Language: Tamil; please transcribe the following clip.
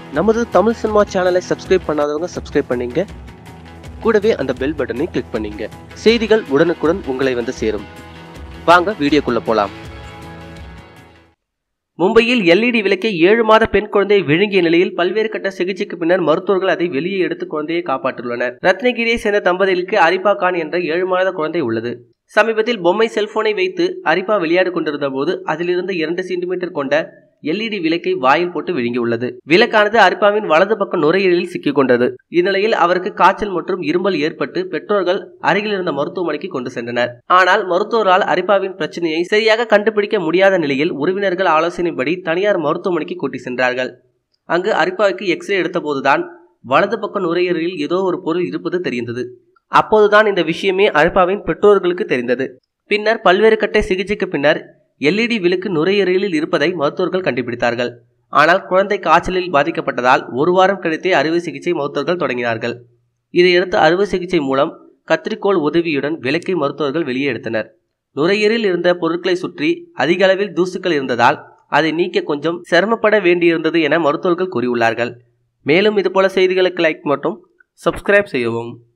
நமது தமிழ் சினிமா சேனலை சப்ஸ்கிரைப் பண்ணாதவங்க சப்ஸ்கிரைப் பண்ணீங்க கூடவே அந்த பெல் பட்டனை கிளிக் பண்ணீங்க செய்திகள் உடனுக்குடன் உங்களை வந்து சேரும் வாங்க வீடியோக்குள்ள போலாம் மும்பையில் எல்இடி விளக்கை ஏழு மாத பெண் குழந்தையை விழுங்கிய நிலையில் பல்வேறு கட்ட சிகிச்சைக்கு பின்னர் மருத்துவர்கள் அதை வெளியே எடுத்து குழந்தையை காப்பாற்றியுள்ளனர் ரத்னகிரியை சேர்ந்த தம்பதிகளுக்கு அரிபா கான் என்ற ஏழு மாத குழந்தை உள்ளது சமீபத்தில் பொம்மை செல்போனை வைத்து அரிப்பா விளையாடி கொண்டிருந்த போது அதிலிருந்து இரண்டு சென்டிமீட்டர் கொண்ட எல்இடி விளக்கை வாயில் போட்டு விழுங்கியுள்ளது விளக்கானது அரிப்பாவின் வலது பக்க நுரையீரலில் சிக்கிக் கொண்டது இந்நிலையில் அவருக்கு காய்ச்சல் மற்றும் இருமல் ஏற்பட்டு பெற்றோர்கள் அருகில் இருந்த மருத்துவமனைக்கு கொண்டு சென்றனர் ஆனால் மருத்துவரால் அரிப்பாவின் பிரச்சனையை சரியாக கண்டுபிடிக்க முடியாத நிலையில் உறவினர்கள் ஆலோசனைப்படி தனியார் மருத்துவமனைக்கு கூட்டி சென்றார்கள் அங்கு அரிப்பாவுக்கு எக்ஸ்ரே எடுத்தபோதுதான் வலது பக்க நுரையீரலில் ஏதோ ஒரு பொருள் இருப்பது தெரிந்தது அப்போதுதான் இந்த விஷயமே அரிப்பாவின் பெற்றோர்களுக்கு தெரிந்தது பின்னர் பல்வேறு கட்ட சிகிச்சைக்கு பின்னர் எல்இடி விளக்கு நுரையீரலில் இருப்பதை மருத்துவர்கள் கண்டுபிடித்தார்கள் ஆனால் குழந்தை காய்ச்சலில் பாதிக்கப்பட்டதால் ஒரு வாரம் கழித்தே அறுவை சிகிச்சை மருத்துவர்கள் தொடங்கினார்கள் இதையடுத்து அறுவை சிகிச்சை மூலம் கத்திரிக்கோள் உதவியுடன் விளக்கை மருத்துவர்கள் வெளியே எடுத்தனர் நுரையீரலில் இருந்த பொருட்களை சுற்றி அதிக அளவில் தூசுக்கள் இருந்ததால் அதை நீக்க கொஞ்சம் சிரமப்பட வேண்டியிருந்தது என மருத்துவர்கள் கூறியுள்ளார்கள் மேலும் இதுபோல செய்திகளுக்கு லைக் மற்றும் சப்ஸ்கிரைப் செய்யவும்